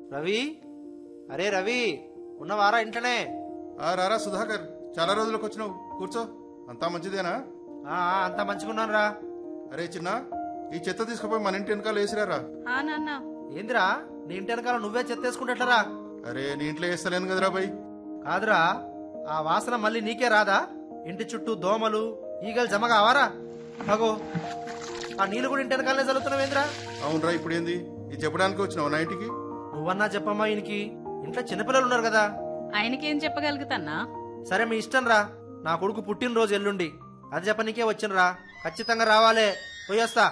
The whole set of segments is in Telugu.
రవి అరే రవి ఉన్నవారా ఇంట్లోనే ఆ రారా సుధాకర్ చాలా రోజులకు వచ్చినావు కూర్చో అంతా మంచిదేనా ఆ, ఆ, అంతా మంచిగున్నాను రా అరే చిన్న ఈ చెత్త తీసుకుపోయి మన ఇంటి వెనకాల వేసిరారా ఆ నాన్న ఏందిరా నీ ఇంటి వెనకాల నువ్వే చెత్తేసుకుంటట్లరా అరే నీ ఇంట్లో వేస్తలేను కదరా బై కాదురా ఆ వాసన మళ్ళీ నీకే రాదా ఇంటి చుట్టూ దోమలు ఈగలు జమ కావారా అగో ఆ నీళ్ళు కూడా ఇంటి వెనకాలనే చల్లుతున్నావేంద్రా అవునరా ఇప్పుడు ఏంది ఇది చెప్పడానికి వచ్చినావు నా ఇంటికి నువ్వన్నా చెప్పమ్మా ఈయనకి ఇంట్లో చిన్నపిల్లలు ఉన్నారు కదా ఆయనకేం చెప్పగలుగుతాన్నా సరే మీ ఇష్టం రా నా కొడుకు పుట్టినరోజు ఎల్లుండి అది చెప్పనీకే వచ్చినరా ఖచ్చితంగా రావాలే పోయొస్తా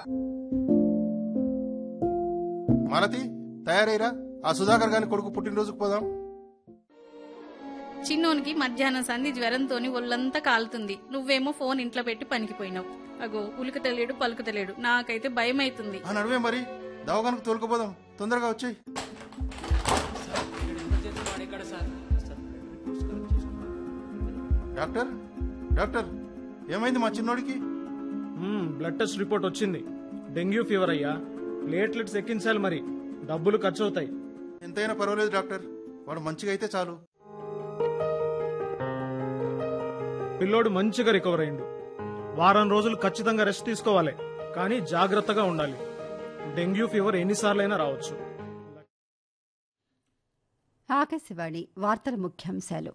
మాలతి తయారైరా ఆ సుధాకర్ గాని కొడుకు పుట్టినరోజుకు పోదాం చిన్నోనికి మధ్యాహ్నం సంధి జ్వరంతోని ఒళ్ళంతా కాలుతుంది నువ్వేమో ఫోన్ ఇంట్లో పెట్టి పనికిపోయినావు అగో ఉలుకుతలేడు పలుకుతలేడు నాకైతే భయం అవుతుంది ఆ నడువే మరి దవాఖానకు తోలుకుపోదాం తొందరగా వచ్చేయి డాక్టర్ డాక్టర్ ఏమైంది మా చిన్నోడికి మ్మ్, బ్లడ్ టెస్ట్ రిపోర్ట్ వచ్చింది డెంగ్యూ ఫీవర్ అయ్యా ప్లేట్లెట్స్ ఎక్కించాలి మరి డబ్బులు ఖర్చు అవుతాయి ఎంతైనా పర్వాలేదు డాక్టర్ వాడు మంచిగా అయితే చాలు పిల్లోడు మంచిగా రికవర్ అయిండు వారం రోజులు ఖచ్చితంగా రెస్ట్ తీసుకోవాలి కానీ జాగ్రత్తగా ఉండాలి డెంగ్యూ ఫీవర్ ఎన్నిసార్లైనా రావచ్చు ఆకాశవాణి వార్తల ముఖ్యాంశాలు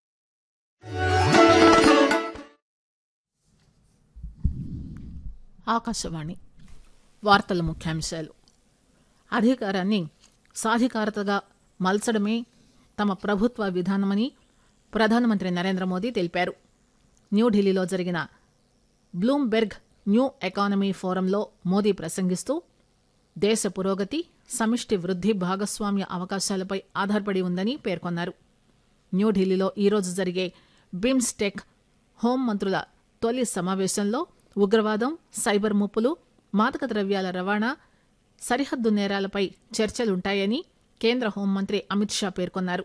ఆకాశవాణి వార్తల ముఖ్యాంశాలు అధికారాన్ని సాధికారతగా మలచడమే తమ ప్రభుత్వ విధానమని ప్రధానమంత్రి నరేంద్ర మోదీ తెలిపారు న్యూఢిల్లీలో జరిగిన బ్లూంబెర్గ్ న్యూ ఎకానమీ ఫోరంలో మోదీ ప్రసంగిస్తూ దేశ పురోగతి సమిష్టి వృద్ధి భాగస్వామ్య అవకాశాలపై ఆధారపడి ఉందని పేర్కొన్నారు న్యూఢిల్లీలో ఈరోజు జరిగే బిమ్స్టెక్ హోం మంత్రుల తొలి సమావేశంలో ఉగ్రవాదం సైబర్ ముప్పులు మాదక ద్రవ్యాల రవాణా సరిహద్దు నేరాలపై చర్చలుంటాయని కేంద్ర హోంమంత్రి అమిత్ షా పేర్కొన్నారు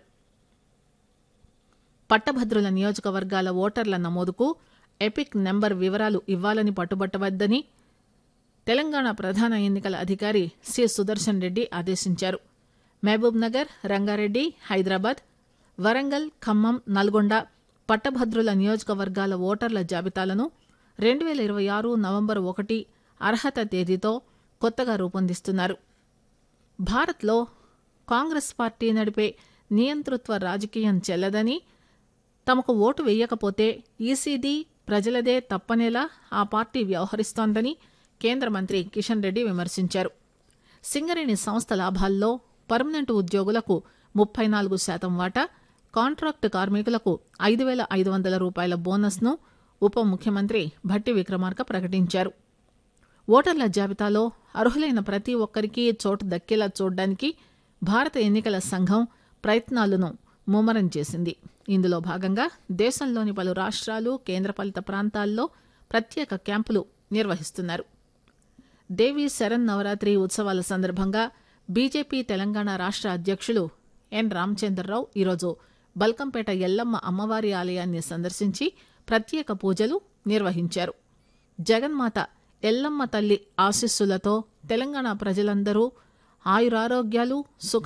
పట్టభద్రుల నియోజకవర్గాల ఓటర్ల నమోదుకు ఎపిక్ నెంబర్ వివరాలు ఇవ్వాలని పట్టుబట్టవద్దని తెలంగాణ ప్రధాన ఎన్నికల అధికారి సి సుదర్శన్ రెడ్డి ఆదేశించారు మహబూబ్ నగర్ రంగారెడ్డి హైదరాబాద్ వరంగల్ ఖమ్మం నల్గొండ పట్టభద్రుల నియోజకవర్గాల ఓటర్ల జాబితాలను రెండు వేల ఇరవై ఆరు నవంబర్ ఒకటి అర్హత తేదీతో కొత్తగా రూపొందిస్తున్నారు భారత్లో కాంగ్రెస్ పార్టీ నడిపే నియంతృత్వ రాజకీయం చెల్లదని తమకు ఓటు వేయకపోతే ఈసీడీ ప్రజలదే తప్పనేలా ఆ పార్టీ వ్యవహరిస్తోందని కేంద్ర మంత్రి కిషన్ రెడ్డి విమర్శించారు సింగరేణి సంస్థ లాభాల్లో పర్మనెంట్ ఉద్యోగులకు ముప్పై నాలుగు శాతం వాటా కాంట్రాక్టు కార్మికులకు ఐదు వేల ఐదు వందల రూపాయల బోనస్ను ఉప ముఖ్యమంత్రి భట్టి విక్రమార్క ప్రకటించారు ఓటర్ల జాబితాలో అర్హులైన ప్రతి ఒక్కరికి చోటు దక్కేలా చూడడానికి భారత ఎన్నికల సంఘం ప్రయత్నాలను ముమ్మరం చేసింది ఇందులో భాగంగా దేశంలోని పలు రాష్ట్రాలు కేంద్రపాలిత ప్రాంతాల్లో ప్రత్యేక క్యాంపులు నిర్వహిస్తున్నారు దేవీ శరణ్ నవరాత్రి ఉత్సవాల సందర్భంగా బీజేపీ తెలంగాణ రాష్ట్ర అధ్యక్షులు ఎన్ రామచంద్రరావు ఈరోజు బల్కంపేట ఎల్లమ్మ అమ్మవారి ఆలయాన్ని సందర్శించి ప్రత్యేక పూజలు నిర్వహించారు జగన్మాత ఎల్లమ్మ తల్లి ఆశీస్సులతో తెలంగాణ ప్రజలందరూ ఆయురారోగ్యాలు సుఖ